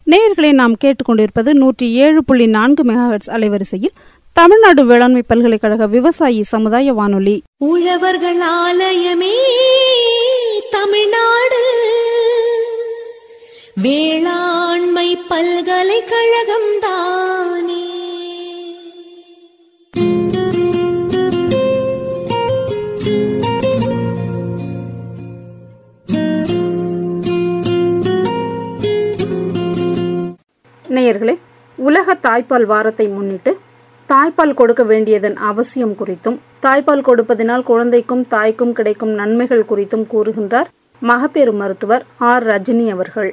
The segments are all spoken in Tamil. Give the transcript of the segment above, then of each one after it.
நேயர்களை நாம் கேட்டுக்கொண்டிருப்பது நூற்றி ஏழு புள்ளி நான்கு மெகாஹெட்ஸ் அலைவரிசையில் தமிழ்நாடு வேளாண்மை பல்கலைக்கழக விவசாயி சமுதாய வானொலி உழவர்கள் ஆலயமே தமிழ்நாடு வேளாண்மை பல்கலைக்கழகம் தானே நேயர்களே உலக தாய்ப்பால் வாரத்தை முன்னிட்டு தாய்ப்பால் கொடுக்க வேண்டியதன் அவசியம் குறித்தும் தாய்ப்பால் கொடுப்பதினால் குழந்தைக்கும் தாய்க்கும் கிடைக்கும் நன்மைகள் குறித்தும் கூறுகின்றார் மகப்பேறு மருத்துவர் ஆர் ரஜினி அவர்கள்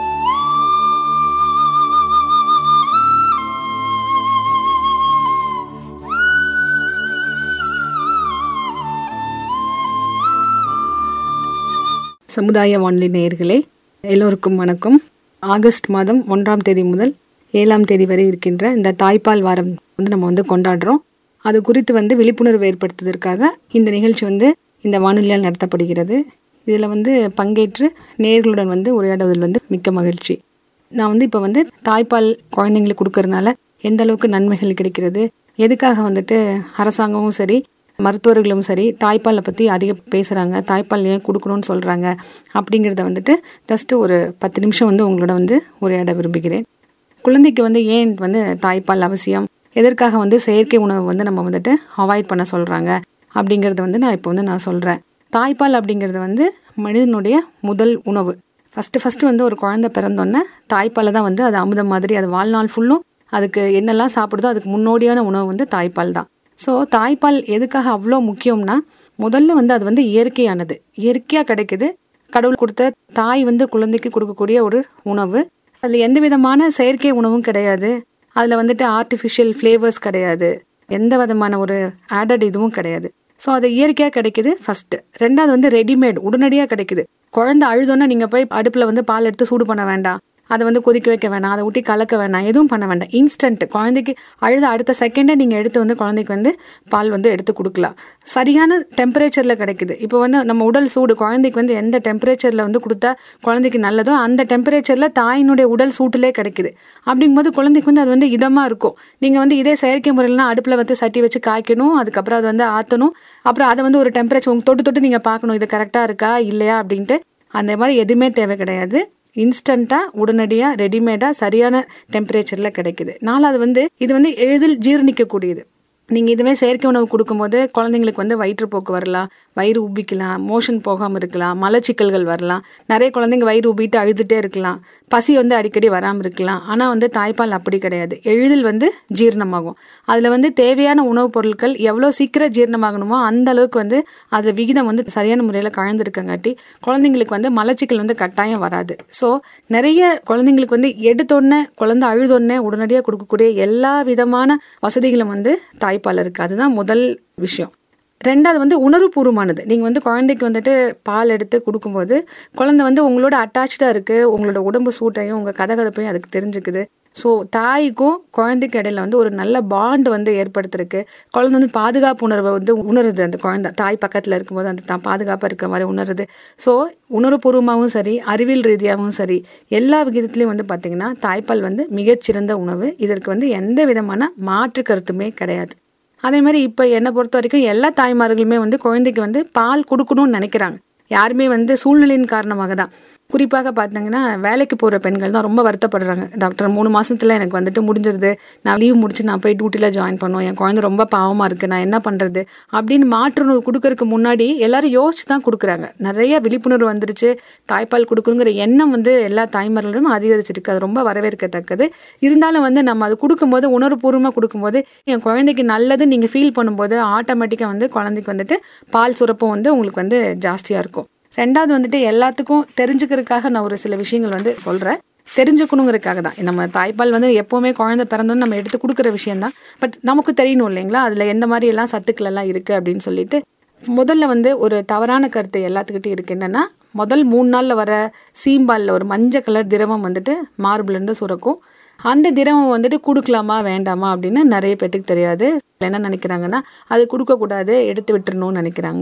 சமுதாய வானொலி நேயர்களே எல்லோருக்கும் வணக்கம் ஆகஸ்ட் மாதம் ஒன்றாம் தேதி முதல் ஏழாம் தேதி வரை இருக்கின்ற இந்த தாய்ப்பால் வாரம் வந்து நம்ம வந்து கொண்டாடுறோம் அது குறித்து வந்து விழிப்புணர்வு ஏற்படுத்துவதற்காக இந்த நிகழ்ச்சி வந்து இந்த வானொலியால் நடத்தப்படுகிறது இதில் வந்து பங்கேற்று நேயர்களுடன் வந்து உரையாடுவதில் வந்து மிக்க மகிழ்ச்சி நான் வந்து இப்போ வந்து தாய்ப்பால் குழந்தைங்களுக்கு கொடுக்கறதுனால எந்த அளவுக்கு நன்மைகள் கிடைக்கிறது எதுக்காக வந்துட்டு அரசாங்கமும் சரி மருத்துவர்களும் சரி தாய்ப்பாலை பற்றி அதிகம் பேசுகிறாங்க தாய்ப்பால் ஏன் கொடுக்கணும்னு சொல்கிறாங்க அப்படிங்கிறத வந்துட்டு ஜஸ்ட்டு ஒரு பத்து நிமிஷம் வந்து உங்களோட வந்து உரையாட விரும்புகிறேன் குழந்தைக்கு வந்து ஏன் வந்து தாய்ப்பால் அவசியம் எதற்காக வந்து செயற்கை உணவு வந்து நம்ம வந்துட்டு அவாய்ட் பண்ண சொல்கிறாங்க அப்படிங்கிறத வந்து நான் இப்போ வந்து நான் சொல்கிறேன் தாய்ப்பால் அப்படிங்கிறது வந்து மனிதனுடைய முதல் உணவு ஃபஸ்ட்டு ஃபஸ்ட்டு வந்து ஒரு குழந்தை பிறந்தோன்னே தாய்ப்பாலை தான் வந்து அது அமுதம் மாதிரி அது வாழ்நாள் ஃபுல்லும் அதுக்கு என்னெல்லாம் சாப்பிடுதோ அதுக்கு முன்னோடியான உணவு வந்து தாய்ப்பால் தான் ஸோ தாய்ப்பால் எதுக்காக அவ்வளோ முக்கியம்னா முதல்ல வந்து அது வந்து இயற்கையானது இயற்கையாக கிடைக்குது கடவுள் கொடுத்த தாய் வந்து குழந்தைக்கு கொடுக்கக்கூடிய ஒரு உணவு அதில் எந்த விதமான செயற்கை உணவும் கிடையாது அதில் வந்துட்டு ஆர்டிஃபிஷியல் ஃப்ளேவர்ஸ் கிடையாது எந்த விதமான ஒரு ஆடட் இதுவும் கிடையாது ஸோ அது இயற்கையாக கிடைக்குது ஃபர்ஸ்ட் ரெண்டாவது வந்து ரெடிமேட் உடனடியாக கிடைக்குது குழந்தை அழுதோன்னா நீங்கள் போய் அடுப்பில் வந்து பால் எடுத்து சூடு பண்ண வேண்டாம் அதை வந்து கொதிக்க வைக்க வேணாம் அதை ஊட்டி கலக்க வேணாம் எதுவும் பண்ண வேண்டாம் இன்ஸ்டன்ட் குழந்தைக்கு அழுத அடுத்த செகண்டே நீங்கள் எடுத்து வந்து குழந்தைக்கு வந்து பால் வந்து எடுத்து கொடுக்கலாம் சரியான டெம்பரேச்சரில் கிடைக்குது இப்போ வந்து நம்ம உடல் சூடு குழந்தைக்கு வந்து எந்த டெம்பரேச்சரில் வந்து கொடுத்தா குழந்தைக்கு நல்லதோ அந்த டெம்பரேச்சரில் தாயினுடைய உடல் சூட்டிலே கிடைக்குது அப்படிங்கும்போது குழந்தைக்கு வந்து அது வந்து இதமாக இருக்கும் நீங்கள் வந்து இதே செயற்கை முறையில்னா அடுப்பில் வந்து சட்டி வச்சு காய்க்கணும் அதுக்கப்புறம் அதை வந்து ஆற்றணும் அப்புறம் அதை வந்து ஒரு டெம்பரேச்சர் உங்க தொட்டு தொட்டு நீங்கள் பார்க்கணும் இது கரெக்டாக இருக்கா இல்லையா அப்படின்ட்டு அந்த மாதிரி எதுவுமே தேவை கிடையாது இன்ஸ்டண்ட்டாக உடனடியாக ரெடிமேடாக சரியான டெம்பரேச்சரில் கிடைக்குது நாலாவது வந்து இது வந்து எளிதில் ஜீரணிக்கக்கூடியது நீங்கள் இதுவே செயற்கை உணவு கொடுக்கும்போது குழந்தைங்களுக்கு வந்து வயிற்றுப்போக்கு வரலாம் வயிறு உப்பிக்கலாம் மோஷன் போகாமல் இருக்கலாம் மலச்சிக்கல்கள் வரலாம் நிறைய குழந்தைங்க வயிறு உப்பிட்டு அழுதுகிட்டே இருக்கலாம் பசி வந்து அடிக்கடி வராமல் இருக்கலாம் ஆனால் வந்து தாய்ப்பால் அப்படி கிடையாது எளிதில் வந்து ஜீரணமாகும் அதில் வந்து தேவையான உணவுப் பொருட்கள் எவ்வளோ சீக்கிரம் ஜீரணமாகணுமோ அந்த அளவுக்கு வந்து அது விகிதம் வந்து சரியான முறையில் கலந்துருக்கங்காட்டி குழந்தைங்களுக்கு வந்து மலச்சிக்கல் வந்து கட்டாயம் வராது ஸோ நிறைய குழந்தைங்களுக்கு வந்து எடுத்தோடனே குழந்தை அழுதொடனே உடனடியாக கொடுக்கக்கூடிய எல்லா விதமான வசதிகளும் வந்து தாய்ப்பால் இருக்குது அதுதான் முதல் விஷயம் ரெண்டாவது வந்து உணர்வுபூர்வமானது நீங்கள் வந்து குழந்தைக்கு வந்துட்டு பால் எடுத்து கொடுக்கும்போது குழந்தை வந்து உங்களோட அட்டாச்சாக இருக்குது உங்களோட உடம்பு சூட்டையும் உங்கள் கதகதப்பையும் அதுக்கு தெரிஞ்சுக்குது ஸோ தாய்க்கும் குழந்தைக்கு இடையில வந்து ஒரு நல்ல பாண்ட் வந்து ஏற்படுத்திருக்கு குழந்தை வந்து பாதுகாப்பு உணர்வை வந்து உணருது அந்த குழந்தை தாய் பக்கத்தில் இருக்கும்போது அந்த தான் பாதுகாப்பாக இருக்க மாதிரி உணருது ஸோ உணர்வுபூர்வமாகவும் சரி அறிவியல் ரீதியாகவும் சரி எல்லா விகிதத்துலையும் வந்து பார்த்திங்கன்னா தாய்ப்பால் வந்து மிகச்சிறந்த உணவு இதற்கு வந்து எந்த விதமான மாற்று கருத்துமே கிடையாது அதே மாதிரி இப்போ என்னை பொறுத்த வரைக்கும் எல்லா தாய்மார்களுமே வந்து குழந்தைக்கு வந்து பால் கொடுக்கணும்னு நினைக்கிறாங்க யாருமே வந்து சூழ்நிலையின் காரணமாக தான் குறிப்பாக பார்த்தீங்கன்னா வேலைக்கு போகிற பெண்கள் தான் ரொம்ப வருத்தப்படுறாங்க டாக்டர் மூணு மாசத்துல எனக்கு வந்துட்டு முடிஞ்சிருது நான் லீவ் முடிச்சு நான் போய் டியூட்டியில் ஜாயின் பண்ணுவோம் என் குழந்தை ரொம்ப பாவமாக இருக்குது நான் என்ன பண்ணுறது அப்படின்னு மாற்றுணர்வு கொடுக்கறதுக்கு முன்னாடி எல்லாரும் யோசிச்சு தான் கொடுக்குறாங்க நிறைய விழிப்புணர்வு வந்துருச்சு தாய்ப்பால் கொடுக்குங்கிற எண்ணம் வந்து எல்லா தாய்மார்களும் அதிகரிச்சிருக்கு அது ரொம்ப வரவேற்கத்தக்கது இருந்தாலும் வந்து நம்ம அது கொடுக்கும்போது உணர்வுபூர்வமாக கொடுக்கும்போது என் குழந்தைக்கு நல்லது நீங்கள் ஃபீல் பண்ணும்போது ஆட்டோமேட்டிக்காக வந்து குழந்தைக்கு வந்துட்டு பால் சுரப்பும் வந்து உங்களுக்கு வந்து ஜாஸ்தியாக இருக்கும் ரெண்டாவது வந்துட்டு எல்லாத்துக்கும் தெரிஞ்சுக்கிறதுக்காக நான் ஒரு சில விஷயங்கள் வந்து சொல்கிறேன் தெரிஞ்சுக்கணுங்கிறதுக்காக தான் நம்ம தாய்ப்பால் வந்து எப்போவுமே குழந்தை பிறந்தோன்னு நம்ம எடுத்து கொடுக்குற விஷயம் தான் பட் நமக்கு தெரியணும் இல்லைங்களா அதில் எந்த மாதிரி எல்லாம் சத்துக்கள் எல்லாம் இருக்குது அப்படின்னு சொல்லிட்டு முதல்ல வந்து ஒரு தவறான கருத்து எல்லாத்துக்கிட்டையும் இருக்கு என்னன்னா முதல் மூணு நாளில் வர சீம்பாலில் ஒரு மஞ்சள் கலர் திரவம் வந்துட்டு மார்பிள்லேருந்து சுரக்கும் அந்த திரவம் வந்துட்டு கொடுக்கலாமா வேண்டாமா அப்படின்னு நிறைய பேத்துக்கு தெரியாது என்ன நினைக்கிறாங்கன்னா அது கொடுக்கக்கூடாது எடுத்து விட்டுறணும்னு நினைக்கிறாங்க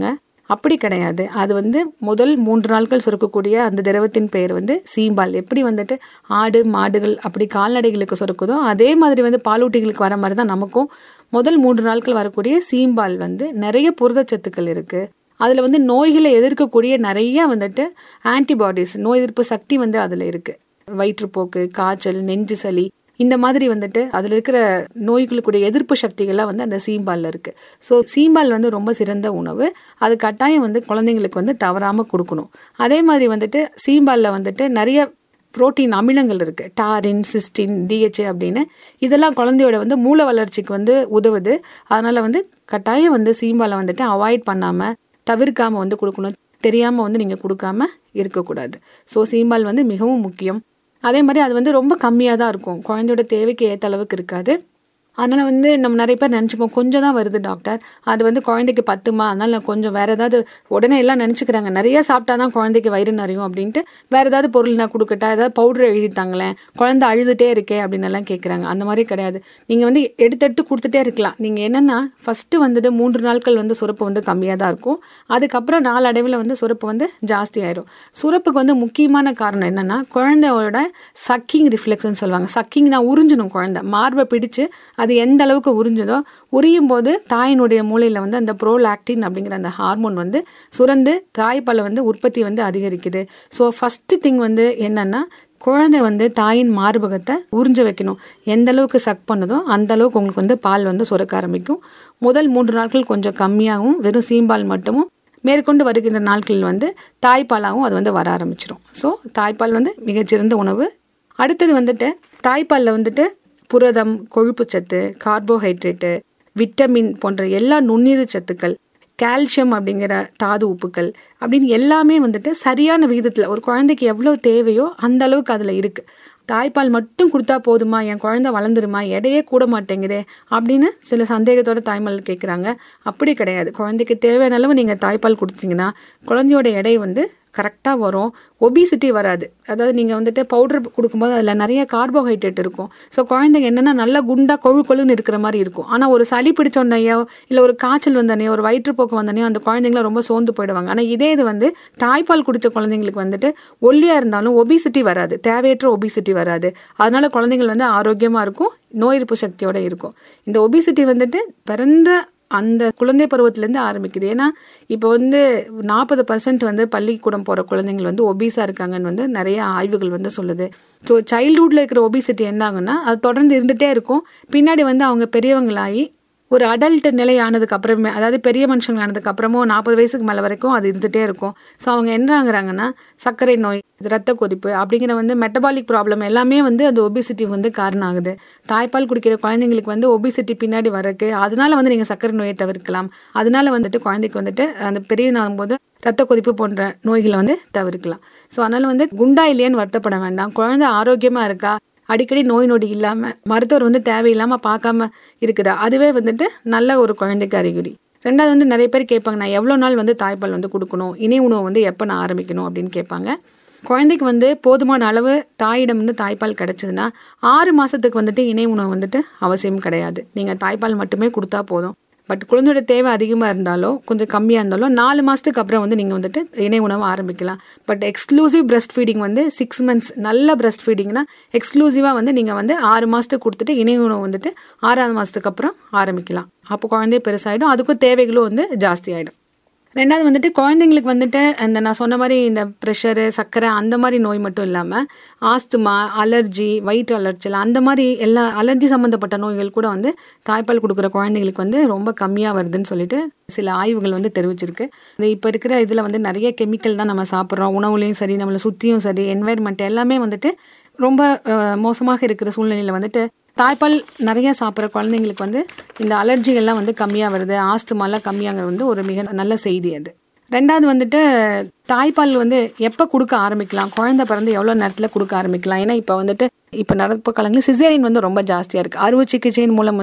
அப்படி கிடையாது அது வந்து முதல் மூன்று நாட்கள் சுரக்கக்கூடிய அந்த திரவத்தின் பெயர் வந்து சீம்பால் எப்படி வந்துட்டு ஆடு மாடுகள் அப்படி கால்நடைகளுக்கு சுரக்குதோ அதே மாதிரி வந்து பாலூட்டிகளுக்கு வர மாதிரி தான் நமக்கும் முதல் மூன்று நாட்கள் வரக்கூடிய சீம்பால் வந்து நிறைய புரதச்சத்துக்கள் இருக்கு அதில் வந்து நோய்களை எதிர்க்கக்கூடிய நிறைய வந்துட்டு ஆன்டிபாடிஸ் நோய் எதிர்ப்பு சக்தி வந்து அதில் இருக்கு வயிற்றுப்போக்கு காய்ச்சல் நெஞ்சு சளி இந்த மாதிரி வந்துட்டு அதில் இருக்கிற நோய்களுக்குடைய எதிர்ப்பு சக்திகள்லாம் வந்து அந்த சீம்பாலில் இருக்கு ஸோ சீம்பால் வந்து ரொம்ப சிறந்த உணவு அது கட்டாயம் வந்து குழந்தைங்களுக்கு வந்து தவறாமல் கொடுக்கணும் அதே மாதிரி வந்துட்டு சீம்பாலில் வந்துட்டு நிறைய புரோட்டீன் அமிலங்கள் இருக்கு டாரின் சிஸ்டின் டிஹெச் அப்படின்னு இதெல்லாம் குழந்தையோட வந்து மூல வளர்ச்சிக்கு வந்து உதவுது அதனால வந்து கட்டாயம் வந்து சீம்பாலை வந்துட்டு அவாய்ட் பண்ணாம தவிர்க்காம வந்து கொடுக்கணும் தெரியாம வந்து நீங்க கொடுக்காம இருக்கக்கூடாது ஸோ சீம்பால் வந்து மிகவும் முக்கியம் அதே மாதிரி அது வந்து ரொம்ப கம்மியாக தான் இருக்கும் குழந்தையோட தேவைக்கு ஏற்ற அளவுக்கு இருக்காது அதனால வந்து நம்ம நிறைய பேர் நினச்சிப்போம் கொஞ்சம் தான் வருது டாக்டர் அது வந்து குழந்தைக்கு பத்துமா அதனால நான் கொஞ்சம் வேற ஏதாவது உடனே எல்லாம் நினச்சிக்கிறாங்க நிறைய சாப்பிட்டா தான் குழந்தைக்கு வயிறு நிறையும் அப்படின்ட்டு வேற ஏதாவது பொருள் நான் கொடுக்கட்டா ஏதாவது பவுடர் எழுதி தாங்களேன் குழந்தை அழுதுட்டே இருக்கே அப்படின்னு எல்லாம் கேட்குறாங்க அந்த மாதிரி கிடையாது நீங்கள் வந்து எடுத்து எடுத்து கொடுத்துட்டே இருக்கலாம் நீங்கள் என்னென்னா ஃபஸ்ட்டு வந்துட்டு மூன்று நாட்கள் வந்து சுரப்பு வந்து கம்மியாக தான் இருக்கும் அதுக்கப்புறம் நாளடைவில் வந்து சுரப்பு வந்து ஜாஸ்தி ஆயிரும் சுரப்புக்கு வந்து முக்கியமான காரணம் என்னென்னா குழந்தையோட சக்கிங் ரிஃப்ளெக்ஸ்ன்னு சொல்லுவாங்க சக்கிங்னா உறிஞ்சணும் குழந்தை மார்பை பிடிச்சு அது எந்த அளவுக்கு உறிஞ்சுதோ உரியும் போது தாயினுடைய மூளையில் வந்து அந்த ப்ரோலாக்டின் அப்படிங்கிற அந்த ஹார்மோன் வந்து சுரந்து தாய்ப்பாலை வந்து உற்பத்தி வந்து அதிகரிக்குது ஸோ ஃபஸ்ட்டு திங் வந்து என்னன்னா குழந்தை வந்து தாயின் மார்பகத்தை உறிஞ்ச வைக்கணும் எந்த அளவுக்கு சக் பண்ணுதோ அந்த அளவுக்கு உங்களுக்கு வந்து பால் வந்து சுரக்க ஆரம்பிக்கும் முதல் மூன்று நாட்கள் கொஞ்சம் கம்மியாகவும் வெறும் சீம்பால் மட்டுமும் மேற்கொண்டு வருகின்ற நாட்களில் வந்து தாய்ப்பாலாகவும் அது வந்து வர ஆரம்பிச்சிடும் ஸோ தாய்ப்பால் வந்து மிகச்சிறந்த உணவு அடுத்தது வந்துட்டு தாய்ப்பாலில் வந்துட்டு புரதம் கொழுப்புச்சத்து கார்போஹைட்ரேட்டு விட்டமின் போன்ற எல்லா நுண்ணுயிர் சத்துக்கள் கால்சியம் அப்படிங்கிற தாது உப்புக்கள் அப்படின்னு எல்லாமே வந்துட்டு சரியான விகிதத்தில் ஒரு குழந்தைக்கு எவ்வளோ தேவையோ அந்த அளவுக்கு அதில் இருக்குது தாய்ப்பால் மட்டும் கொடுத்தா போதுமா என் குழந்தை வளர்ந்துருமா எடையே கூட மாட்டேங்குதே அப்படின்னு சில சந்தேகத்தோட தாய்மால் கேட்குறாங்க அப்படி கிடையாது குழந்தைக்கு தேவையான அளவு நீங்கள் தாய்ப்பால் கொடுத்தீங்கன்னா குழந்தையோட எடை வந்து கரெக்டாக வரும் ஒபிசிட்டி வராது அதாவது நீங்கள் வந்துட்டு பவுடர் கொடுக்கும்போது அதில் நிறைய கார்போஹைட்ரேட் இருக்கும் ஸோ குழந்தைங்க என்னென்னா நல்லா குண்டாக கொழு கொழுன்னு இருக்கிற மாதிரி இருக்கும் ஆனால் ஒரு சளி பிடிச்சோன்னையோ இல்லை ஒரு காய்ச்சல் வந்தனையோ ஒரு வயிற்றுப்போக்கு வந்தனையோ அந்த குழந்தைங்கள ரொம்ப சோர்ந்து போயிடுவாங்க ஆனால் இதே இது வந்து தாய்ப்பால் குடித்த குழந்தைங்களுக்கு வந்துட்டு ஒல்லியாக இருந்தாலும் ஒபிசிட்டி வராது தேவையற்ற ஒபிசிட்டி வராது அதனால குழந்தைங்கள் வந்து ஆரோக்கியமாக இருக்கும் நோய் எதிர்ப்பு சக்தியோட இருக்கும் இந்த ஒபிசிட்டி வந்துட்டு பிறந்த அந்த குழந்தை பருவத்திலேருந்து ஆரம்பிக்குது ஏன்னா இப்போ வந்து நாற்பது பர்சன்ட் வந்து பள்ளிக்கூடம் போகிற குழந்தைங்கள் வந்து ஒபீஸாக இருக்காங்கன்னு வந்து நிறைய ஆய்வுகள் வந்து சொல்லுது ஸோ சைல்ட்ஹுட்டில் இருக்கிற ஒபிசிட்டி என்ன ஆகுன்னா அது தொடர்ந்து இருந்துகிட்டே இருக்கும் பின்னாடி வந்து அவங்க பெரியவங்களாகி ஒரு அடல்ட் நிலை ஆனதுக்கு அப்புறமே அதாவது பெரிய மனுஷங்க ஆனதுக்கு அப்புறமும் நாற்பது வயசுக்கு மேலே வரைக்கும் அது இருந்துகிட்டே இருக்கும் ஸோ அவங்க என்ன ஆகுறாங்கன்னா சர்க்கரை நோய் ரத்த கொதிப்பு அப்படிங்கிற வந்து மெட்டபாலிக் ப்ராப்ளம் எல்லாமே வந்து அந்த ஒபிசிட்டி வந்து காரணம் ஆகுது தாய்ப்பால் குடிக்கிற குழந்தைங்களுக்கு வந்து ஒபிசிட்டி பின்னாடி வரக்கு அதனால வந்து நீங்கள் சர்க்கரை நோயை தவிர்க்கலாம் அதனால வந்துட்டு குழந்தைக்கு வந்துட்டு அந்த பெரிய ஆகும்போது ரத்த கொதிப்பு போன்ற நோய்களை வந்து தவிர்க்கலாம் ஸோ அதனால வந்து குண்டா இல்லையான்னு வருத்தப்பட வேண்டாம் குழந்தை ஆரோக்கியமாக இருக்கா அடிக்கடி நோய் நொடி இல்லாமல் மருத்துவர் வந்து தேவையில்லாமல் பார்க்காம இருக்குதா அதுவே வந்துட்டு நல்ல ஒரு குழந்தைக்கு அறிகுறி ரெண்டாவது வந்து நிறைய பேர் கேட்பாங்க நான் எவ்வளோ நாள் வந்து தாய்ப்பால் வந்து கொடுக்கணும் இணை உணவு வந்து எப்போ நான் ஆரம்பிக்கணும் அப்படின்னு கேட்பாங்க குழந்தைக்கு வந்து போதுமான அளவு தாயிடம் வந்து தாய்ப்பால் கிடைச்சதுன்னா ஆறு மாதத்துக்கு வந்துட்டு இணை உணவு வந்துட்டு அவசியம் கிடையாது நீங்கள் தாய்ப்பால் மட்டுமே கொடுத்தா போதும் பட் குழந்தையோட தேவை அதிகமாக இருந்தாலோ கொஞ்சம் கம்மியாக இருந்தாலும் நாலு மாதத்துக்கு அப்புறம் வந்து நீங்கள் வந்துட்டு இணை உணவு ஆரம்பிக்கலாம் பட் எக்ஸ்க்ளூசிவ் பிரஸ்ட் ஃபீடிங் வந்து சிக்ஸ் மந்த்ஸ் நல்ல பிரஸ்ட் ஃபீடிங்னா எக்ஸ்க்ளூசிவாக வந்து நீங்கள் வந்து ஆறு மாதத்துக்கு கொடுத்துட்டு இணை உணவு வந்துட்டு ஆறாவது மாதத்துக்கு அப்புறம் ஆரம்பிக்கலாம் அப்போ குழந்தை பெருசாகிடும் அதுக்கும் தேவைகளும் வந்து ஜாஸ்தி ஆகிடும் ரெண்டாவது வந்துட்டு குழந்தைங்களுக்கு வந்துட்டு அந்த நான் சொன்ன மாதிரி இந்த ப்ரெஷரு சர்க்கரை அந்த மாதிரி நோய் மட்டும் இல்லாமல் ஆஸ்துமா அலர்ஜி வயிற்று அலர்ஜில் அந்த மாதிரி எல்லா அலர்ஜி சம்மந்தப்பட்ட நோய்கள் கூட வந்து தாய்ப்பால் கொடுக்குற குழந்தைங்களுக்கு வந்து ரொம்ப கம்மியாக வருதுன்னு சொல்லிட்டு சில ஆய்வுகள் வந்து தெரிவிச்சிருக்கு இந்த இப்போ இருக்கிற இதில் வந்து நிறைய கெமிக்கல் தான் நம்ம சாப்பிட்றோம் உணவுலையும் சரி நம்மளை சுற்றியும் சரி என்வாயர்மெண்ட் எல்லாமே வந்துட்டு ரொம்ப மோசமாக இருக்கிற சூழ்நிலையில் வந்துட்டு தாய்ப்பால் நிறைய சாப்பிட்ற குழந்தைங்களுக்கு வந்து இந்த அலர்ஜிகள்லாம் வந்து கம்மியாக வருது ஆஸ்துமாலாம் கம்மியாகிறது வந்து ஒரு மிக நல்ல செய்தி அது ரெண்டாவது வந்துட்டு தாய்ப்பால் வந்து எப்போ கொடுக்க ஆரம்பிக்கலாம் குழந்தை பிறந்து எவ்வளோ நேரத்தில் கொடுக்க ஆரம்பிக்கலாம் ஏன்னா இப்போ வந்துட்டு இப்போ நடப்பு காலங்களில் சிசேரியன் வந்து ரொம்ப ஜாஸ்தியாக இருக்குது அறுவை சிகிச்சையின் மூலம் வந்து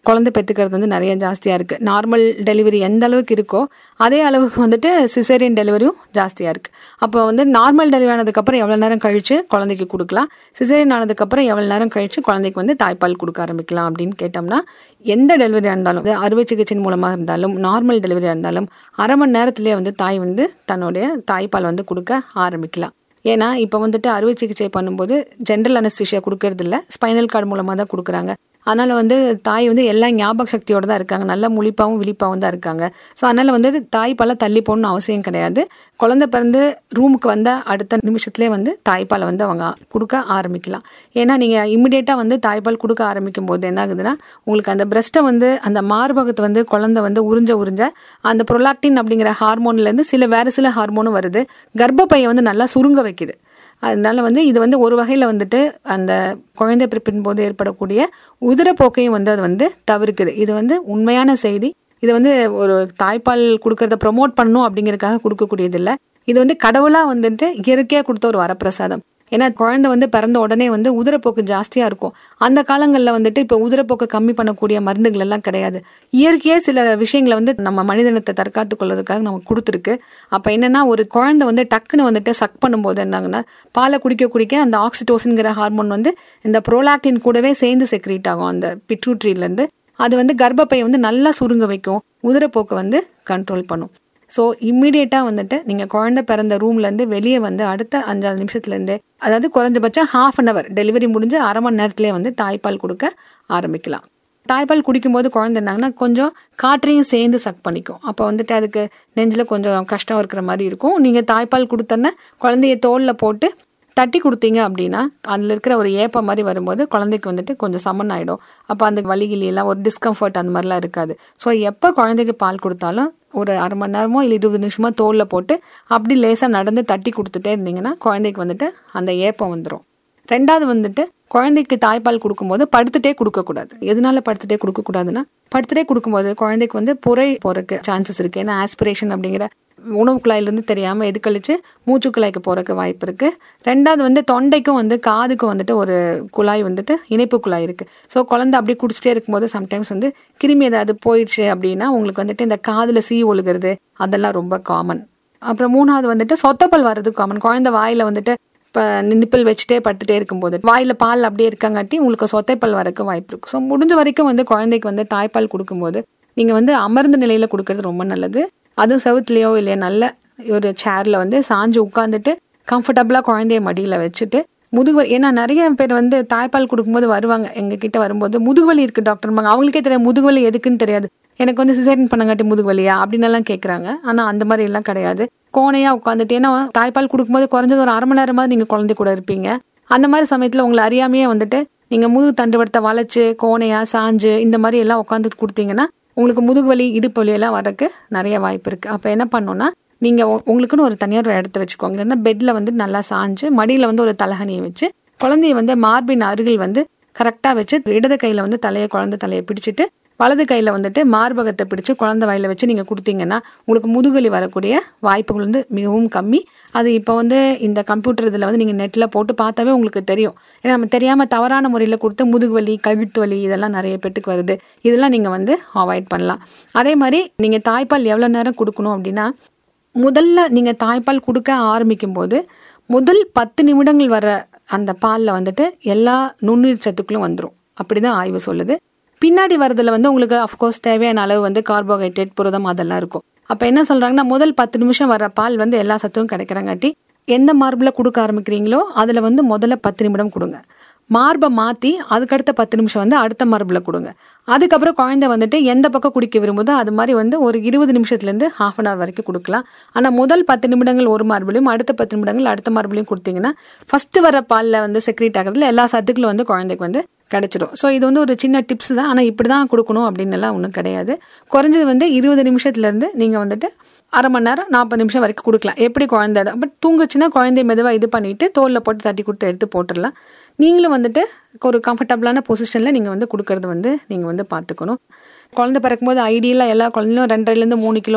குழந்தை பெற்றுக்கிறது வந்து நிறைய ஜாஸ்தியாக இருக்குது நார்மல் டெலிவரி எந்த அளவுக்கு இருக்கோ அதே அளவுக்கு வந்துட்டு சிசேரியன் டெலிவரியும் ஜாஸ்தியாக இருக்குது அப்போ வந்து நார்மல் டெலிவரி ஆனதுக்கப்புறம் எவ்வளோ நேரம் கழித்து குழந்தைக்கு கொடுக்கலாம் சிசேரியன் ஆனதுக்கப்புறம் எவ்வளோ நேரம் கழித்து குழந்தைக்கு வந்து தாய்ப்பால் கொடுக்க ஆரம்பிக்கலாம் அப்படின்னு கேட்டோம்னா எந்த டெலிவரியாக இருந்தாலும் அது அறுவை சிகிச்சையின் மூலமாக இருந்தாலும் நார்மல் டெலிவரியாக இருந்தாலும் அரை மணி நேரத்திலேயே வந்து தாய் வந்து தன்னுடைய தாய்ப்பால் வந்து கொடுக்க ஆரம்பிக்கலாம் ஏன்னா இப்போ வந்துட்டு அறுவை சிகிச்சை பண்ணும்போது ஜென்ரல் அனஸ்தீஷியா கொடுக்கறது இல்ல ஸ்பைனல் கார்டு மூலமாக தான் கொடுக்குறாங்க அதனால வந்து தாய் வந்து எல்லா ஞாபக சக்தியோட தான் இருக்காங்க நல்ல முழிப்பாவும் விழிப்பாவும் தான் இருக்காங்க ஸோ அதனால வந்து தாய்ப்பாலை தள்ளி போகணும்னு அவசியம் கிடையாது குழந்தை பிறந்து ரூமுக்கு வந்த அடுத்த நிமிஷத்துலேயே வந்து தாய்ப்பாலை வந்து அவங்க கொடுக்க ஆரம்பிக்கலாம் ஏன்னா நீங்கள் இமிடியேட்டாக வந்து தாய்ப்பால் கொடுக்க ஆரம்பிக்கும் போது என்ன ஆகுதுன்னா உங்களுக்கு அந்த பிரஸ்ட்டை வந்து அந்த மார்பகத்தை வந்து குழந்தை வந்து உறிஞ்ச உறிஞ்ச அந்த ப்ரொலாக்டின் அப்படிங்கிற ஹார்மோன்லேருந்து சில வேறு சில ஹார்மோனும் வருது கர்ப்பப்பையை வந்து நல்லா சுருங்க வைக்குது அதனால வந்து இது வந்து ஒரு வகையில் வந்துட்டு அந்த குழந்தை பிறப்பின் போது ஏற்படக்கூடிய உதிரப்போக்கையும் வந்து அது வந்து தவிர்க்குது இது வந்து உண்மையான செய்தி இது வந்து ஒரு தாய்ப்பால் கொடுக்கறத ப்ரொமோட் பண்ணணும் அப்படிங்கறதுக்காக கொடுக்கக்கூடியது இல்லை இது வந்து கடவுளா வந்துட்டு இயற்கையாக கொடுத்த ஒரு வரப்பிரசாதம் ஏன்னா குழந்தை வந்து பிறந்த உடனே வந்து உதிரப்போக்கு ஜாஸ்தியாக இருக்கும் அந்த காலங்களில் வந்துட்டு இப்போ உதிரப்போக்கு கம்மி பண்ணக்கூடிய மருந்துகள் எல்லாம் கிடையாது இயற்கையே சில விஷயங்களை வந்து நம்ம மனிதனத்தை தற்காத்து கொள்வதற்காக நமக்கு கொடுத்துருக்கு அப்போ என்னன்னா ஒரு குழந்தை வந்து டக்குன்னு வந்துட்டு சக் பண்ணும்போது என்னாங்கன்னா பாலை குடிக்க குடிக்க அந்த ஆக்சிடோசின்ங்கிற ஹார்மோன் வந்து இந்த ப்ரோலாக்டின் கூடவே சேர்ந்து செக்ரீட் ஆகும் அந்த பிட்ரூட்ரியிலேருந்து அது வந்து கர்ப்பப்பையை வந்து நல்லா சுருங்க வைக்கும் உதிரப்போக்கை வந்து கண்ட்ரோல் பண்ணும் ஸோ இம்மிடியேட்டாக வந்துட்டு நீங்கள் குழந்தை பிறந்த ரூம்லேருந்து வெளியே வந்து அடுத்த அஞ்சாறு நிமிஷத்துலேருந்து அதாவது குறைஞ்சபட்சம் ஹாஃப் அன் அவர் டெலிவரி முடிஞ்சு அரை மணி நேரத்துலேயே வந்து தாய்ப்பால் கொடுக்க ஆரம்பிக்கலாம் தாய்ப்பால் குடிக்கும்போது குழந்தை இருந்தாங்கன்னா கொஞ்சம் காற்றையும் சேர்ந்து சக் பண்ணிக்கும் அப்போ வந்துட்டு அதுக்கு நெஞ்சில் கொஞ்சம் கஷ்டம் இருக்கிற மாதிரி இருக்கும் நீங்கள் தாய்ப்பால் கொடுத்தோன்னே குழந்தைய தோலில் போட்டு தட்டி கொடுத்தீங்க அப்படின்னா அதில் இருக்கிற ஒரு ஏப்பம் மாதிரி வரும்போது குழந்தைக்கு வந்துட்டு கொஞ்சம் சமன் ஆகிடும் அப்போ அந்த வலிகிலி எல்லாம் ஒரு டிஸ்கம்ஃபர்ட் அந்த மாதிரிலாம் இருக்காது ஸோ எப்போ குழந்தைக்கு பால் கொடுத்தாலும் ஒரு அரை மணி நேரமோ இல்லை இருபது நிமிஷமோ தோலில் போட்டு அப்படி லேசாக நடந்து தட்டி கொடுத்துட்டே இருந்தீங்கன்னா குழந்தைக்கு வந்துட்டு அந்த ஏப்பம் வந்துடும் ரெண்டாவது வந்துட்டு குழந்தைக்கு தாய்ப்பால் கொடுக்கும்போது படுத்துட்டே கொடுக்கக்கூடாது எதனால படுத்துட்டே கொடுக்கக்கூடாதுன்னா படுத்துட்டே கொடுக்கும்போது குழந்தைக்கு வந்து புரை போறதுக்கு சான்சஸ் இருக்கு ஏன்னா ஆஸ்பிரேஷன் அப்படிங்கிற உணவு குழாயிலிருந்து தெரியாமல் எது கழிச்சு மூச்சு குழாய்க்கு போறதுக்கு வாய்ப்பு இருக்கு ரெண்டாவது வந்து தொண்டைக்கும் வந்து காதுக்கும் வந்துட்டு ஒரு குழாய் வந்துட்டு இணைப்பு குழாய் இருக்கு ஸோ குழந்தை அப்படி குடிச்சிட்டே இருக்கும்போது சம்டைம்ஸ் வந்து கிருமி ஏதாவது போயிடுச்சு அப்படின்னா உங்களுக்கு வந்துட்டு இந்த காதுல சீ ஒழுகிறது அதெல்லாம் ரொம்ப காமன் அப்புறம் மூணாவது வந்துட்டு சொத்தப்பல் வர்றது காமன் குழந்தை வாயில வந்துட்டு இப்போ நிப்பிள் வச்சுட்டே படுத்துட்டே இருக்கும்போது வாயில பால் அப்படியே இருக்கங்காட்டி உங்களுக்கு சொத்தைப்பல் வரக்கு வாய்ப்பு இருக்கு ஸோ முடிஞ்ச வரைக்கும் வந்து குழந்தைக்கு வந்து தாய்ப்பால் கொடுக்கும்போது நீங்க வந்து அமர்ந்த நிலையில கொடுக்கறது ரொம்ப நல்லது அதுவும் செவுத்துலயோ இல்லையா நல்ல ஒரு சேர்ல வந்து சாஞ்சு உட்காந்துட்டு கம்ஃபர்டபுளா குழந்தைய மடியில வச்சுட்டு முதுகுவலி ஏன்னா நிறைய பேர் வந்து தாய்ப்பால் கொடுக்கும்போது வருவாங்க எங்க கிட்ட வரும்போது முதுகுவலி இருக்கு டாக்டர் அவங்களுக்கே தெரியாது முதுகுவலி எதுக்குன்னு தெரியாது எனக்கு வந்து சிசேரியன் பண்ணங்காட்டி முதுகுவலியா அப்படின்னு எல்லாம் கேக்குறாங்க ஆனா அந்த மாதிரி எல்லாம் கிடையாது கோணையா உட்காந்துட்டு ஏன்னா தாய்ப்பால் கொடுக்கும்போது குறைஞ்சது ஒரு அரை மணி நேரமாவது நீங்க குழந்தை கூட இருப்பீங்க அந்த மாதிரி சமயத்துல உங்களை அறியாமையே வந்துட்டு நீங்க முதுகு தண்டுவடத்தை வளைச்சு கோணையா சாஞ்சு இந்த மாதிரி எல்லாம் உட்காந்துட்டு கொடுத்தீங்கன்னா உங்களுக்கு முதுகுவலி இடுப்பு வலி எல்லாம் வரக்கு நிறைய வாய்ப்பு இருக்கு அப்ப என்ன பண்ணணும்னா நீங்க உ- உங்களுக்குன்னு ஒரு தனியார் ஒரு இடத்த வச்சுக்கோங்க இல்லைன்னா பெட்ல வந்து நல்லா சாஞ்சு மடியில வந்து ஒரு தலகணியை வச்சு குழந்தைய வந்து மார்பின் அருகில் வந்து கரெக்டா வச்சு இடது கையில வந்து தலையை குழந்தை தலையை பிடிச்சிட்டு வலது கையில வந்துட்டு மார்பகத்தை பிடிச்சு குழந்தை வாயில வச்சு நீங்க கொடுத்தீங்கன்னா உங்களுக்கு முதுகுவலி வரக்கூடிய வாய்ப்புகள் வந்து மிகவும் கம்மி அது இப்போ வந்து இந்த கம்ப்யூட்டர் இதில் வந்து நீங்கள் நெட்டில் போட்டு பார்த்தாவே உங்களுக்கு தெரியும் ஏன்னா நம்ம தெரியாமல் தவறான முறையில் கொடுத்து முதுகுவலி கழுத்து வலி இதெல்லாம் நிறைய பேத்துக்கு வருது இதெல்லாம் நீங்கள் வந்து அவாய்ட் பண்ணலாம் அதே மாதிரி நீங்கள் தாய்ப்பால் எவ்வளோ நேரம் கொடுக்கணும் அப்படின்னா முதல்ல நீங்கள் தாய்ப்பால் கொடுக்க ஆரம்பிக்கும் போது முதல் பத்து நிமிடங்கள் வர அந்த பாலில் வந்துட்டு எல்லா நுண்ணுயிர் சத்துக்களும் வந்துடும் அப்படிதான் ஆய்வு சொல்லுது பின்னாடி வரதுல வந்து உங்களுக்கு அஃப்கோர்ஸ் தேவையான அளவு வந்து கார்போஹைட்ரேட் புரதம் அதெல்லாம் இருக்கும் அப்ப என்ன சொல்றாங்கன்னா முதல் பத்து நிமிஷம் வர பால் வந்து எல்லா சத்தும் கிடைக்கிறங்காட்டி எந்த மார்பில் கொடுக்க ஆரம்பிக்கிறீங்களோ அதுல வந்து முதல்ல பத்து நிமிடம் கொடுங்க மார்பை மாத்தி அதுக்கடுத்த பத்து நிமிஷம் வந்து அடுத்த மார்பில் கொடுங்க அதுக்கப்புறம் குழந்தை வந்துட்டு எந்த பக்கம் குடிக்க விரும்புதோ அது மாதிரி வந்து ஒரு இருபது நிமிஷத்துல இருந்து ஹாஃப் அன் ஹவர் வரைக்கும் கொடுக்கலாம் ஆனா முதல் பத்து நிமிடங்கள் ஒரு மார்பிலையும் அடுத்த பத்து நிமிடங்கள் அடுத்த மார்பிலையும் கொடுத்தீங்கன்னா ஃபர்ஸ்ட் வர பால்ல வந்து செக்ரேட் ஆகிறதுல எல்லா சத்துக்களும் வந்து குழந்தைக்கு வந்து கிடைச்சிடும் ஸோ இது வந்து ஒரு சின்ன டிப்ஸ் தான் ஆனால் இப்படி தான் கொடுக்கணும் அப்படின்னு எல்லாம் ஒன்றும் கிடையாது குறைஞ்சது வந்து இருபது நிமிஷத்துல இருந்து நீங்கள் வந்துட்டு அரை மணி நேரம் நாற்பது நிமிஷம் வரைக்கும் கொடுக்கலாம் எப்படி குழந்தை பட் தூங்குச்சுன்னா குழந்தைய மெதுவாக இது பண்ணிட்டு தோலில் போட்டு தட்டி கொடுத்து எடுத்து போட்டுடலாம் நீங்களும் வந்துட்டு ஒரு கம்ஃபர்டபுளான பொசிஷனில் நீங்கள் வந்து கொடுக்கறது வந்து நீங்கள் வந்து பார்த்துக்கணும் குழந்தை பிறக்கும்போது ஐடியலாக எல்லா குழந்தையும் ரெண்டரைலேருந்து மூணு கிலோலே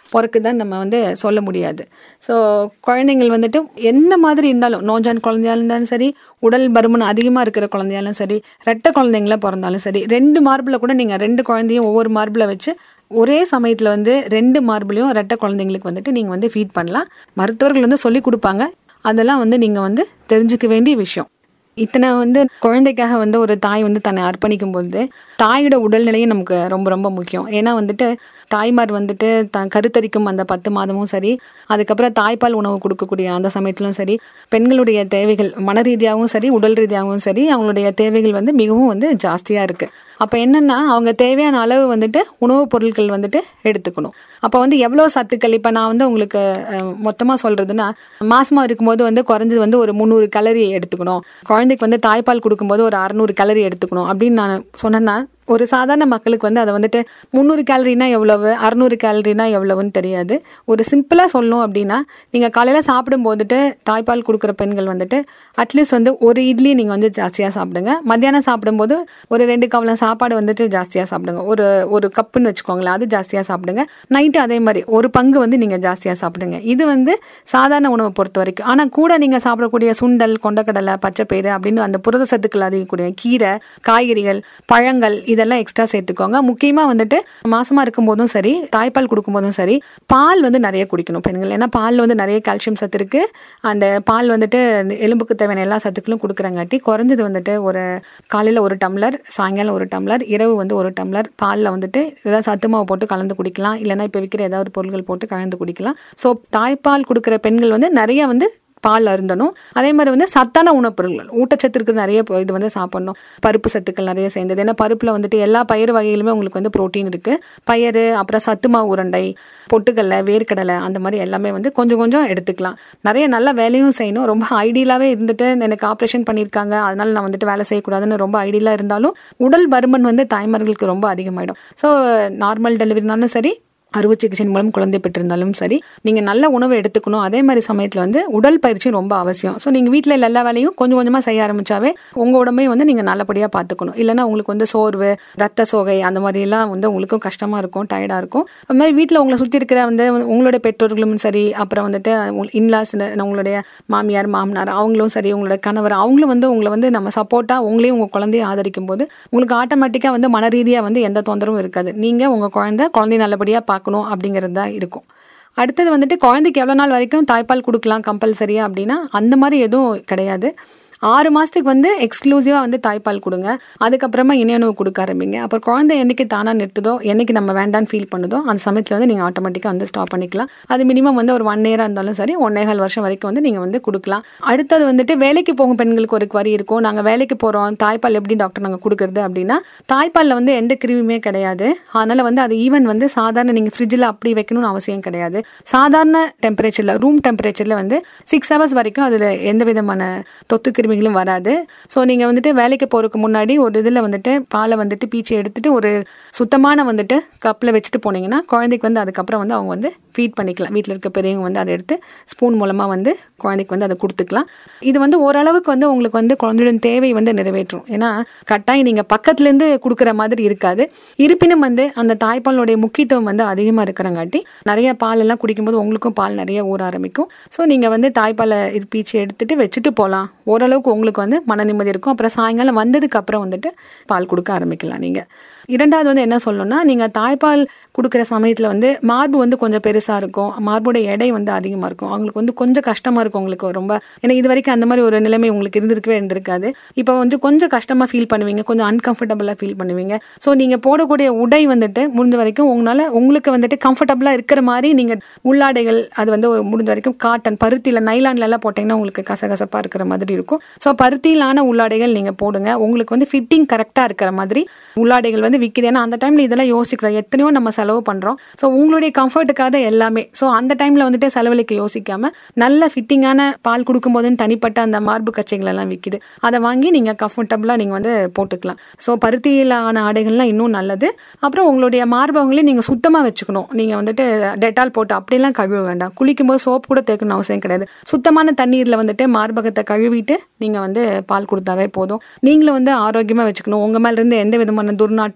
பிறக்குதான் நம்ம வந்து சொல்ல முடியாது ஸோ குழந்தைங்கள் வந்துட்டு என்ன மாதிரி இருந்தாலும் நோஞ்சான் குழந்தையா இருந்தாலும் சரி உடல் பருமன் அதிகமாக இருக்கிற குழந்தையாலும் சரி ரெட்டை குழந்தைங்களா பிறந்தாலும் சரி ரெண்டு மார்பில் கூட நீங்கள் ரெண்டு குழந்தையும் ஒவ்வொரு மார்பில் வச்சு ஒரே சமயத்தில் வந்து ரெண்டு மார்பிளையும் ரெட்டை குழந்தைங்களுக்கு வந்துட்டு நீங்கள் வந்து ஃபீட் பண்ணலாம் மருத்துவர்கள் வந்து சொல்லி கொடுப்பாங்க அதெல்லாம் வந்து நீங்கள் வந்து தெரிஞ்சுக்க வேண்டிய விஷயம் இத்தனை வந்து குழந்தைக்காக வந்து ஒரு தாய் வந்து தன்னை அர்ப்பணிக்கும் போது தாயோட உடல்நிலையும் நமக்கு ரொம்ப ரொம்ப முக்கியம் ஏன்னா வந்துட்டு தாய்மார் வந்துட்டு த கருத்தரிக்கும் அந்த பத்து மாதமும் சரி அதுக்கப்புறம் தாய்ப்பால் உணவு கொடுக்கக்கூடிய அந்த சமயத்திலும் சரி பெண்களுடைய தேவைகள் மன ரீதியாகவும் சரி உடல் ரீதியாகவும் சரி அவங்களுடைய தேவைகள் வந்து மிகவும் வந்து ஜாஸ்தியாக இருக்குது அப்போ என்னென்னா அவங்க தேவையான அளவு வந்துட்டு உணவுப் பொருட்கள் வந்துட்டு எடுத்துக்கணும் அப்போ வந்து எவ்வளோ சத்துக்கள் இப்போ நான் வந்து உங்களுக்கு மொத்தமாக சொல்கிறதுனா மாசமாக இருக்கும்போது வந்து குறைஞ்சது வந்து ஒரு முந்நூறு கலரி எடுத்துக்கணும் குழந்தைக்கு வந்து தாய்ப்பால் கொடுக்கும்போது ஒரு அறநூறு கலரி எடுத்துக்கணும் அப்படின்னு நான் சொன்னேன்னா ஒரு சாதாரண மக்களுக்கு வந்து அதை வந்துட்டு முந்நூறு கேலரினா எவ்வளவு அறநூறு கேலரினா எவ்வளவுன்னு தெரியாது ஒரு சிம்பிளாக சொல்லணும் அப்படின்னா நீங்கள் காலையில் சாப்பிடும் போதுட்டு தாய்ப்பால் கொடுக்குற பெண்கள் வந்துட்டு அட்லீஸ்ட் வந்து ஒரு இட்லி நீங்கள் வந்து ஜாஸ்தியாக சாப்பிடுங்க மத்தியானம் சாப்பிடும்போது ஒரு ரெண்டு கவலம் சாப்பாடு வந்துட்டு ஜாஸ்தியாக சாப்பிடுங்க ஒரு ஒரு கப்புன்னு வச்சுக்கோங்களேன் அது ஜாஸ்தியாக சாப்பிடுங்க நைட்டு அதே மாதிரி ஒரு பங்கு வந்து நீங்கள் ஜாஸ்தியாக சாப்பிடுங்க இது வந்து சாதாரண உணவை பொறுத்த வரைக்கும் ஆனால் கூட நீங்கள் சாப்பிடக்கூடிய சுண்டல் கொண்டக்கடலை பச்சைப்பயிறு அப்படின்னு அந்த புரத சத்துக்கள் அதிகக்கூடிய கீரை காய்கறிகள் பழங்கள் இதெல்லாம் எக்ஸ்ட்ரா சேர்த்துக்கோங்க முக்கியமாக வந்துட்டு மாசமா இருக்கும் போதும் சரி தாய்ப்பால் கொடுக்கும்போதும் சரி பால் வந்து நிறைய குடிக்கணும் பெண்கள் ஏன்னா பால் வந்து நிறைய கால்சியம் சத்து இருக்கு அந்த பால் வந்துட்டு எலும்புக்கு தேவையான எல்லா சத்துக்களும் கொடுக்குறங்காட்டி குறைஞ்சது வந்துட்டு ஒரு காலையில் ஒரு டம்ளர் சாயங்காலம் ஒரு டம்ளர் இரவு வந்து ஒரு டம்ளர் பாலில் வந்துட்டு ஏதாவது சத்து மாவு போட்டு கலந்து குடிக்கலாம் இல்லைன்னா இப்போ விற்கிற ஏதாவது பொருட்கள் போட்டு கலந்து குடிக்கலாம் ஸோ தாய்ப்பால் கொடுக்குற பெண்கள் வந்து நிறைய வந்து பால் அருந்தணும் அதே மாதிரி வந்து சத்தான உணவுப்பொருட்கள் ஊட்டச்சத்து இருக்கிற நிறைய பொ- இது வந்து சாப்பிடணும் பருப்பு சத்துக்கள் நிறைய சேர்ந்தது ஏன்னா பருப்பில் வந்துட்டு எல்லா பயிர் வகையிலுமே உங்களுக்கு வந்து புரோட்டீன் இருக்குது பயிறு அப்புறம் சத்து மாவு உருண்டை பொட்டுக்கடலை வேர்க்கடலை அந்த மாதிரி எல்லாமே வந்து கொஞ்சம் கொஞ்சம் எடுத்துக்கலாம் நிறைய நல்ல வேலையும் செய்யணும் ரொம்ப ஐடியலாகவே இருந்துட்டு எனக்கு ஆப்ரேஷன் பண்ணியிருக்காங்க அதனால நான் வந்துட்டு வேலை செய்யக்கூடாதுன்னு ரொம்ப ஐடியலாக இருந்தாலும் உடல் பருமன் வந்து தாய்மார்களுக்கு ரொம்ப அதிகமாயிடும் ஸோ நார்மல் டெலிவரினாலும் சரி அறுவை சிகிச்சை மூலம் குழந்தை பெற்றிருந்தாலும் சரி நீங்கள் நல்ல உணவு எடுத்துக்கணும் அதே மாதிரி சமயத்தில் வந்து உடல் பயிற்சி ரொம்ப அவசியம் ஸோ நீங்கள் வீட்டில் எல்லா வேலையும் கொஞ்சம் கொஞ்சமாக செய்ய ஆரம்பிச்சாவே உங்கள் உடம்பையும் வந்து நீங்கள் நல்லபடியாக பார்த்துக்கணும் இல்லைன்னா உங்களுக்கு வந்து சோர்வு ரத்த சோகை அந்த மாதிரிலாம் வந்து உங்களுக்கும் கஷ்டமாக இருக்கும் டயர்டாக இருக்கும் அது மாதிரி வீட்டில் உங்களை சுற்றி இருக்கிற வந்து உங்களுடைய பெற்றோர்களும் சரி அப்புறம் வந்துட்டு இன்லாஸ் உங்களுடைய மாமியார் மாமனார் அவங்களும் சரி உங்களோட கணவர் அவங்களும் வந்து உங்களை வந்து நம்ம சப்போர்ட்டாக உங்களையும் உங்கள் குழந்தைய ஆதரிக்கும் போது உங்களுக்கு ஆட்டோமேட்டிக்காக வந்து மன ரீதியாக வந்து எந்த தொந்தரவும் இருக்காது நீங்கள் உங்கள் குழந்தை குழந்தைய நல்லபடியாக பார்க்கணும் அப்படிங்கிறது தான் இருக்கும் அடுத்தது வந்துட்டு குழந்தைக்கு எவ்வளோ நாள் வரைக்கும் தாய்ப்பால் கொடுக்கலாம் கம்பல்சரியா அப்படின்னா அந்த மாதிரி எதுவும் கிடையாது ஆறு மாதத்துக்கு வந்து எக்ஸ்க்ளூசிவாக வந்து தாய்ப்பால் கொடுங்க அதுக்கப்புறமா இணையணவு கொடுக்க ஆரம்பிங்க அப்புறம் குழந்தை என்னைக்கு தானாக நிறுத்துதோ என்னைக்கு நம்ம வேண்டான்னு ஃபீல் பண்ணுதோ அந்த சமயத்தில் வந்து நீங்கள் ஆட்டோமேட்டிக்காக வந்து ஸ்டாப் பண்ணிக்கலாம் அது மினிமம் வந்து ஒரு ஒன் இயராக இருந்தாலும் சரி ஒன்னேகால் வருஷம் வரைக்கும் வந்து நீங்கள் வந்து கொடுக்கலாம் அடுத்தது வந்துட்டு வேலைக்கு போகும் பெண்களுக்கு ஒரு குவரி இருக்கும் நாங்கள் வேலைக்கு போகிறோம் தாய்ப்பால் எப்படி டாக்டர் நாங்கள் கொடுக்குறது அப்படின்னா தாய்ப்பாலில் வந்து எந்த கிருமியுமே கிடையாது அதனால் வந்து அது ஈவன் வந்து சாதாரண நீங்கள் ஃப்ரிட்ஜில் அப்படி வைக்கணும்னு அவசியம் கிடையாது சாதாரண டெம்பரேச்சரில் ரூம் டெம்பரேச்சரில் வந்து சிக்ஸ் ஹவர்ஸ் வரைக்கும் அதில் எந்த விதமான தொத்து கிருமிகளும் வராது ஸோ நீங்கள் வந்துட்டு வேலைக்கு போகிறதுக்கு முன்னாடி ஒரு இதில் வந்துட்டு பாலை வந்துட்டு பீச்சி எடுத்துட்டு ஒரு சுத்தமான வந்துட்டு கப்பில் வச்சுட்டு போனீங்கன்னா குழந்தைக்கு வந்து அதுக்கப்புறம் வந்து அவங்க வந்து ஃபீட் பண்ணிக்கலாம் வீட்டில் இருக்க பெரியவங்க வந்து அதை எடுத்து ஸ்பூன் மூலமாக வந்து குழந்தைக்கு வந்து அதை கொடுத்துக்கலாம் இது வந்து ஓரளவுக்கு வந்து உங்களுக்கு வந்து குழந்தையோட தேவை வந்து நிறைவேற்றும் ஏன்னா கட்டாயம் நீங்கள் பக்கத்துலேருந்து கொடுக்குற மாதிரி இருக்காது இருப்பினும் வந்து அந்த தாய்ப்பாலுடைய முக்கியத்துவம் வந்து அதிகமாக இருக்கிறங்காட்டி நிறைய பால் எல்லாம் குடிக்கும்போது உங்களுக்கும் பால் நிறைய ஊற ஆரம்பிக்கும் ஸோ நீங்கள் வந்து தாய்ப்பாலை இது பீச்சு எடுத்துட்டு வச்சுட்டு போகலாம் ஓரளவுக்கு உங்களுக்கு வந்து மன நிம்மதி இருக்கும் அப்புறம் சாயங்காலம் வந்ததுக்கு அப்புறம் வந்துட்டு பால் கொடுக்க ஆரம்பிக்கலாம் நீங்கள் இரண்டாவது வந்து என்ன சொல்லணும்னா நீங்கள் தாய்ப்பால் கொடுக்குற சமயத்தில் வந்து மார்பு வந்து கொஞ்சம் பெருசாக இருக்கும் மார்போட எடை வந்து அதிகமாக இருக்கும் அவங்களுக்கு வந்து கொஞ்சம் கஷ்டமாக இருக்கும் உங்களுக்கு ரொம்ப ஏன்னா இது வரைக்கும் அந்த மாதிரி ஒரு நிலைமை உங்களுக்கு இருந்திருக்கவே இருந்திருக்காது இப்போ வந்து கொஞ்சம் கஷ்டமாக ஃபீல் பண்ணுவீங்க கொஞ்சம் அன்கம்ஃபர்டபுளாக ஃபீல் பண்ணுவீங்க ஸோ நீங்கள் போடக்கூடிய உடை வந்துட்டு முடிஞ்ச வரைக்கும் உங்களால் உங்களுக்கு வந்துட்டு கம்ஃபர்டபுளாக இருக்கிற மாதிரி நீங்கள் உள்ளாடைகள் அது வந்து ஒரு முடிஞ்ச வரைக்கும் காட்டன் பருத்தியில் நைலான்ல எல்லாம் போட்டிங்கன்னா உங்களுக்கு கசகசப்பாக இருக்கிற மாதிரி இருக்கும் ஸோ பருத்தியிலான உள்ளாடைகள் நீங்கள் போடுங்க உங்களுக்கு வந்து ஃபிட்டிங் கரெக்டாக இருக்கிற மாதிரி உள்ளாடைகள் வந்து விற்கிது ஏன்னா அந்த டைமில் இதெல்லாம் யோசிக்கிறோம் எத்தனையோ நம்ம செலவு பண்ணுறோம் ஸோ உங்களுடைய கம்ஃபர்ட்டுக்காக தான் எல்லாமே ஸோ அந்த டைமில் வந்துட்டு செலவழிக்க யோசிக்காம நல்ல ஃபிட்டிங்கான பால் கொடுக்கும்போதுன்னு தனிப்பட்ட அந்த மார்பு கச்சைகள் எல்லாம் விற்கிது அதை வாங்கி நீங்கள் கம்ஃபர்டபுளாக நீங்கள் வந்து போட்டுக்கலாம் ஸோ பருத்தியிலான ஆடைகள்லாம் இன்னும் நல்லது அப்புறம் உங்களுடைய மார்பகங்களையும் நீங்கள் சுத்தமாக வச்சுக்கணும் நீங்கள் வந்துட்டு டெட்டால் போட்டு அப்படிலாம் கழுவ வேண்டாம் குளிக்கும் போது சோப் கூட தேக்கணும் அவசியம் கிடையாது சுத்தமான தண்ணீரில் வந்துட்டு மார்பகத்தை கழுவிட்டு நீங்கள் வந்து பால் கொடுத்தாவே போதும் நீங்களும் வந்து ஆரோக்கியமாக வச்சுக்கணும் உங்கள் மேல இருந்து எந்த விதமான துர்நாற்றம்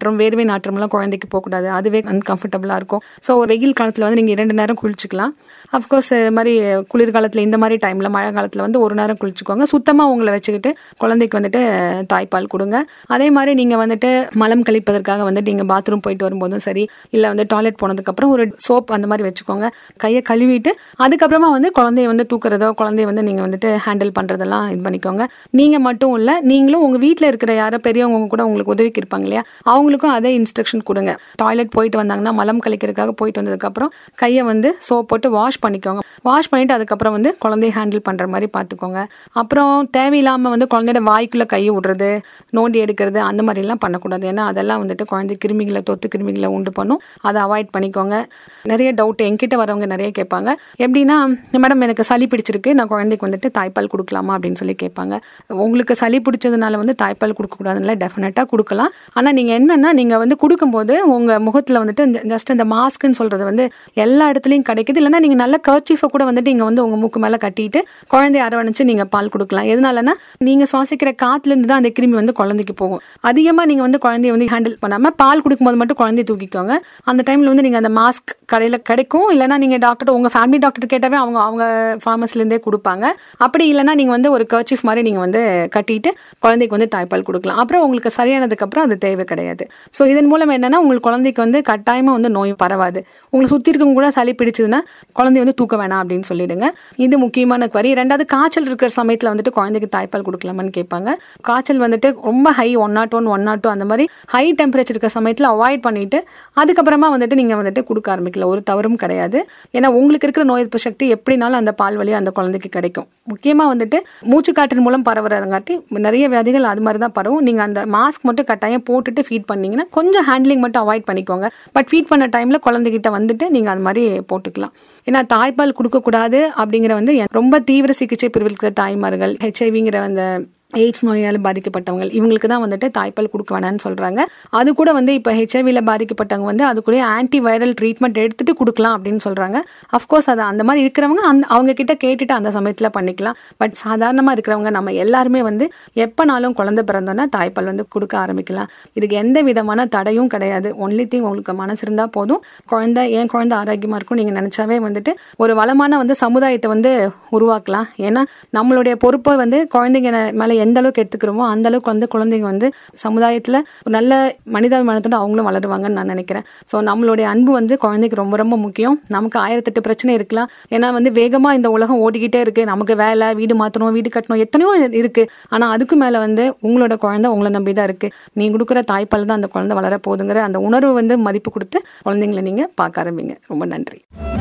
நாற்றம் வேர்வை நாற்றம்லாம் குழந்தைக்கு போகக்கூடாது அதுவே அன்கம்ஃபர்டபுளாக இருக்கும் ஸோ வெயில் காலத்தில் வந்து நீங்கள் இரண்டு நேரம் குளிச்சுக்கலாம் அஃப்கோர்ஸ் இது மாதிரி குளிர்காலத்தில் இந்த மாதிரி டைமில் மழை காலத்தில் வந்து ஒரு நேரம் குளிச்சுக்கோங்க சுத்தமாக உங்களை வச்சுக்கிட்டு குழந்தைக்கு வந்துட்டு தாய்ப்பால் கொடுங்க அதே மாதிரி நீங்கள் வந்துட்டு மலம் கழிப்பதற்காக வந்துட்டு நீங்கள் பாத்ரூம் போயிட்டு வரும்போதும் சரி இல்லை வந்து டாய்லெட் போனதுக்கப்புறம் ஒரு சோப் அந்த மாதிரி வச்சுக்கோங்க கையை கழுவிட்டு அதுக்கப்புறமா வந்து குழந்தைய வந்து தூக்குறதோ குழந்தைய வந்து நீங்கள் வந்துட்டு ஹேண்டில் பண்ணுறதெல்லாம் இது பண்ணிக்கோங்க நீங்கள் மட்டும் இல்லை நீங்களும் உங்கள் வீட்டில் இருக்கிற யாரோ பெரியவங்க கூட உங்களுக்கு உதவிக்கு இருப்பாங்க இல்லையா அவங்களுக்கும் அதே இன்ஸ்ட்ரக்ஷன் கொடுங்க டாய்லெட் போயிட்டு வந்தாங்கன்னா மலம் கழிக்கிறதுக்காக போயிட்டு வந்ததுக்கப்புறம் கையை வந்து சோப் போட்டு வாஷ் பண்ணிக்கோங்க வாஷ் பண்ணிட்டு அதுக்கப்புறம் வந்து குழந்தைய ஹேண்டில் பண்ணுற மாதிரி பார்த்துக்கோங்க அப்புறம் தேவையில்லாமல் வந்து குழந்தையோட வாய்க்குள்ளே கையை விடுறது நோண்டி எடுக்கிறது அந்த மாதிரிலாம் பண்ணக்கூடாது ஏன்னா அதெல்லாம் வந்துட்டு குழந்தை கிருமிகளை தொத்து கிருமிகளை உண்டு பண்ணும் அதை அவாய்ட் பண்ணிக்கோங்க நிறைய டவுட் என்கிட்ட வரவங்க நிறைய கேட்பாங்க எப்படின்னா மேடம் எனக்கு சளி பிடிச்சிருக்கு நான் குழந்தைக்கு வந்துட்டு தாய்ப்பால் கொடுக்கலாமா அப்படின்னு சொல்லி கேட்பாங்க உங்களுக்கு சளி பிடிச்சதுனால வந்து தாய்ப்பால் கொடுக்கக்கூடாதுன்னு டெஃபினட்டாக கொடுக்கலாம் ஆனால் நீங்கள் என்னென்னா நீங்கள் வந்து கொடுக்கும்போது உங்கள் முகத்தில் வந்துட்டு ஜஸ்ட் இந்த மாஸ்க்குன்னு சொல்கிறது வந்து எல்லா இடத்துலையும் கிடைக்குது இல்லைன்னா நீங்கள் நல்ல கர்ச்சீஃபை கூட வந்துட்டு இங்கே வந்து உங்கள் மூக்கு மேலே கட்டிட்டு குழந்தைய அரவணைச்சு நீங்கள் பால் கொடுக்கலாம் எதனாலனா நீங்கள் சுவாசிக்கிற காற்றுலேருந்து தான் அந்த கிருமி வந்து குழந்தைக்கு போகும் அதிகமாக நீங்கள் வந்து குழந்தைய வந்து ஹேண்டில் பண்ணாமல் பால் கொடுக்கும்போது மட்டும் குழந்தைய தூக்கிக்கோங்க அந்த டைமில் வந்து நீங்கள் அந்த மாஸ்க் கடையில் கிடைக்கும் இல்லைனா நீங்கள் டாக்டர் உங்கள் ஃபேமிலி டாக்டர் கேட்டாவே அவங்க அவங்க ஃபார்மஸ்லேருந்தே கொடுப்பாங்க அப்படி இல்லைனா நீங்கள் வந்து ஒரு கர்ச்சீஃப் மாதிரி நீங்கள் வந்து கட்டிட்டு குழந்தைக்கு வந்து தாய்ப்பால் கொடுக்கலாம் அப்புறம் உங்களுக்கு சரியானதுக்கப்புறம் அது தேவை கிடையாது ஸோ இதன் மூலம் என்னன்னா உங்களுக்கு குழந்தைக்கு வந்து கட்டாயமாக வந்து நோய் பரவாது உங்களை சுற்றி இருக்கவங்க கூட சளி பிடிச்சதுன்னா குழந்தைய வந்து தூக்க வேணாம் அப்படின்னு சொல்லிடுங்க இது முக்கியமான வரி ரெண்டாவது காய்ச்சல் இருக்கிற சமயத்தில் வந்துட்டு குழந்தைக்கு தாய்ப்பால் கொடுக்கலாமான்னு கேட்பாங்க காய்ச்சல் வந்துட்டு ரொம்ப high one nought one one nought two அந்த மாதிரி ஹை டெம்பரேச்சர் இருக்கிற சமயத்தில் அவாய்ட் பண்ணிட்டு அதுக்கப்புறமா வந்துட்டு நீங்கள் வந்துட்டு கொடுக்க ஆரம்பிக்கல ஒரு தவறும் கிடையாது ஏன்னா உங்களுக்கு இருக்கிற நோய் எதிர்ப்பு சக்தி எப்படினாலும் அந்த பால் வழி அந்த குழந்தைக்கு கிடைக்கும் முக்கியமாக வந்துட்டு மூச்சுக்காற்றின் மூலம் பரவுறதுங்காட்டி நிறைய வியாதிகள் அது மாதிரி தான் பரவும் நீங்கள் அந்த மாஸ்க் மட்டும் கட்டாயம் போட்டுட்டு ஃபீட் பண்ணீங்கன்னா கொஞ்சம் ஹேண்ட்லிங் மட்டும் அவாய்ட் பண்ணிக்கோங்க பட் ஃபீட் பண்ண டைமில் குழந்தைகிட்ட வந்துட்டு நீங்கள் அது மாதிரி போட்டுக்கலாம் ஏன்னா தாய்ப்பால் கொடுக்கக்கூடாது அப்படிங்கிற வந்து ரொம்ப தீவிர சிகிச்சை பிரிவில் இருக்கிற தாய்மார்கள் ஹெச்ஐவிங்கிற அந்த எய்ட்ஸ் நோயால் பாதிக்கப்பட்டவங்க இவங்களுக்கு தான் வந்துட்டு தாய்ப்பால் கொடுக்க வேணாம்னு சொல்கிறாங்க அது கூட வந்து இப்போ ஹெச்ஐவியில் பாதிக்கப்பட்டவங்க வந்து அது கூட ஆன்டி வைரல் ட்ரீட்மெண்ட் எடுத்துட்டு கொடுக்கலாம் அப்படின்னு சொல்கிறாங்க அஃப்கோர்ஸ் அது அந்த மாதிரி இருக்கிறவங்க அந்த அவங்க கிட்ட கேட்டுட்டு அந்த சமயத்தில் பண்ணிக்கலாம் பட் சாதாரணமாக இருக்கிறவங்க நம்ம எல்லாருமே வந்து எப்போனாலும் குழந்தை பிறந்தோன்னா தாய்ப்பால் வந்து கொடுக்க ஆரம்பிக்கலாம் இதுக்கு எந்த விதமான தடையும் கிடையாது ஒன்லி திங் உங்களுக்கு மனசு இருந்தால் போதும் குழந்தை ஏன் குழந்தை ஆரோக்கியமாக இருக்கும் நீங்கள் நினச்சாவே வந்துட்டு ஒரு வளமான வந்து சமுதாயத்தை வந்து உருவாக்கலாம் ஏன்னா நம்மளுடைய பொறுப்பை வந்து குழந்தைங்க மேலே எந்த அளவுக்கு எடுத்துக்கிறோமோ அந்த அளவுக்கு வந்து குழந்தைங்க வந்து சமுதாயத்தில் ஒரு நல்ல மனிதாபிமானத்தோட அவங்களும் வளருவாங்கன்னு நான் நினைக்கிறேன் ஸோ நம்மளுடைய அன்பு வந்து குழந்தைக்கு ரொம்ப ரொம்ப முக்கியம் நமக்கு ஆயிரத்தெட்டு பிரச்சனை இருக்கலாம் ஏன்னா வந்து வேகமாக இந்த உலகம் ஓடிக்கிட்டே இருக்கு நமக்கு வேலை வீடு மாற்றணும் வீடு கட்டணும் எத்தனையோ இருக்கு ஆனால் அதுக்கு மேலே வந்து உங்களோட குழந்தை உங்களை நம்பி தான் இருக்கு நீ கொடுக்குற தாய்ப்பால் தான் அந்த குழந்தை வளர போகுதுங்கிற அந்த உணர்வு வந்து மதிப்பு கொடுத்து குழந்தைங்களை நீங்கள் பார்க்க ஆரம்பிங்க ரொம்ப நன்றி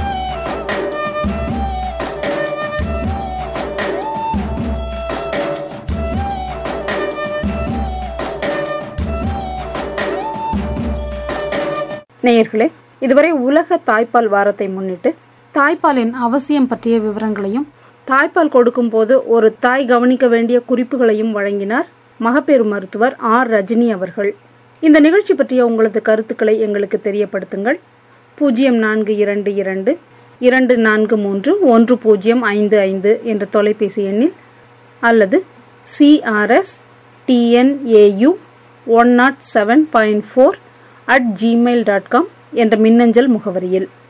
நேயர்களே இதுவரை உலக தாய்ப்பால் வாரத்தை முன்னிட்டு தாய்ப்பாலின் அவசியம் பற்றிய விவரங்களையும் தாய்ப்பால் கொடுக்கும்போது ஒரு தாய் கவனிக்க வேண்டிய குறிப்புகளையும் வழங்கினார் மகப்பேறு மருத்துவர் ஆர் ரஜினி அவர்கள் இந்த நிகழ்ச்சி பற்றிய உங்களது கருத்துக்களை எங்களுக்கு தெரியப்படுத்துங்கள் பூஜ்ஜியம் நான்கு இரண்டு இரண்டு இரண்டு நான்கு மூன்று ஒன்று பூஜ்ஜியம் ஐந்து ஐந்து என்ற தொலைபேசி எண்ணில் அல்லது C R S T N A U one nought seven point four at Gmail dot com என்ற மின்னஞ்சல் முகவரியில்